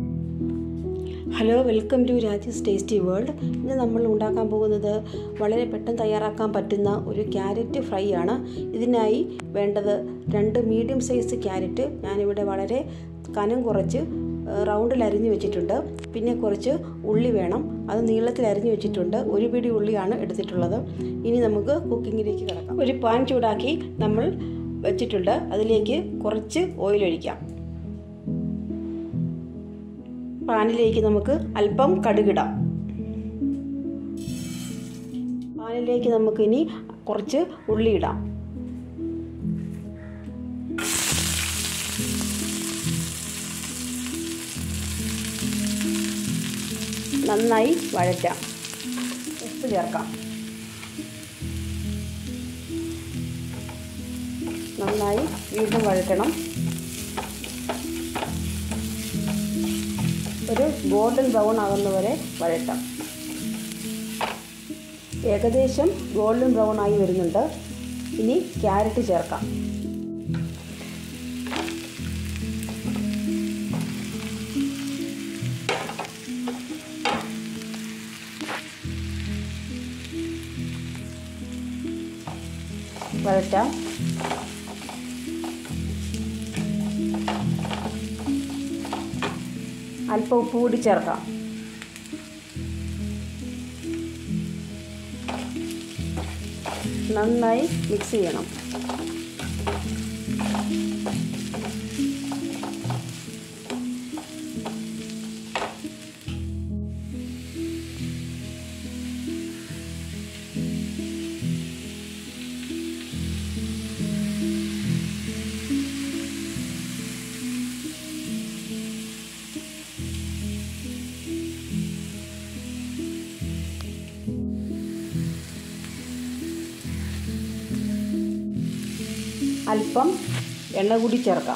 hello welcome to Raji's tasty world ഇന്ന് നമ്മൾ ഉണ്ടാക്കാൻ പോകുന്നത് വളരെ പെട്ടെന്ന് തയ്യാറാക്കാൻ പറ്റുന്ന ഒരു ക്യാരറ്റ് ഫ്രൈ ആണ് ഇതിനായി വേണ്ടത് രണ്ട് മീഡിയം സൈസ് ക്യാരറ്റ് ഞാനിവിടെ വളരെ കനം കുറച്ച് റൗണ്ടിൽ അരിഞ്ഞു വെച്ചിട്ടുണ്ട് പിന്നെ കുറച്ച് ഉള്ളി വേണം അത് നീളത്തിൽ അരിഞ്ഞു വെച്ചിട്ടുണ്ട് ഒരു പിടി ഉള്ളിയാണ് എടുത്തിട്ടുള്ളത് ഇനി നമുക്ക് കുക്കിങ്ങിലേക്ക് കിടക്കാം ഒരു പാൻ ചൂടാക്കി നമ്മൾ വെച്ചിട്ടുണ്ട് അതിലേക്ക് കുറച്ച് ഓയിൽ ഒഴിക്കാം പാനിലേക്ക് നമുക്ക് അല്പം കടുകിടാം പാനിലേക്ക് നമുക്ക് ഇനി കുറച്ച് ഉള്ളി ഇടാം നന്നായി വഴറ്റാം ഉപ്പ് ചേർക്കാം നന്നായി വീണ്ടും വഴറ്റണം ഒരു ഗോൾഡൻ ബ്രൗൺ ആകുന്നവരെ വഴറ്റാം ഏകദേശം ഗോൾഡൻ ബ്രൗൺ ആയി വരുന്നുണ്ട് ഇനി ക്യാരറ്റ് ചേർക്കാം വഴറ്റാം അല്പം ഉപ്പ് കൂടി ചേർക്കാം നന്നായി മിക്സ് ചെയ്യണം അല്പം എണ്ണ കൂടി ചേർക്കാം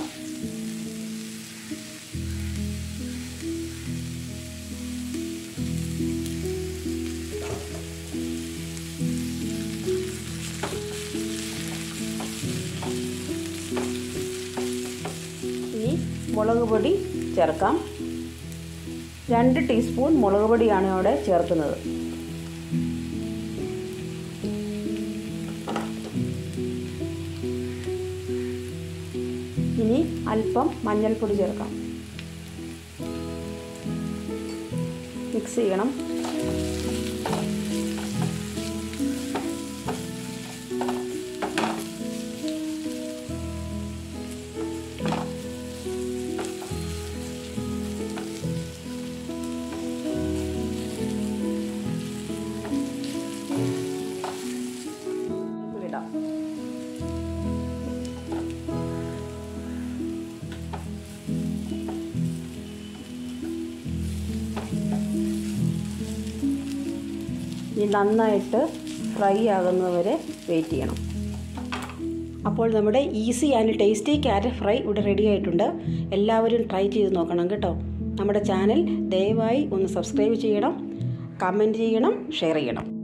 ഇനി മുളക് പൊടി ചേർക്കാം രണ്ട് ടീസ്പൂൺ മുളക് പൊടിയാണ് അവിടെ ചേർക്കുന്നത് ഇനി അല്പം മഞ്ഞൾപ്പൊടി ചേർക്കാം മിക്സ് ചെയ്യണം ഇടാം ഇനി നന്നായിട്ട് ഫ്രൈ ആകുന്നവരെ വെയിറ്റ് ചെയ്യണം അപ്പോൾ നമ്മുടെ easy and tasty carrot fry ഇവിടെ റെഡി ആയിട്ടുണ്ട് എല്ലാവരും ട്രൈ ചെയ്ത് നോക്കണം കേട്ടോ നമ്മുടെ ചാനൽ ദയവായി ഒന്ന് സബ്സ്ക്രൈബ് ചെയ്യണം കമൻറ്റ് ചെയ്യണം ഷെയർ ചെയ്യണം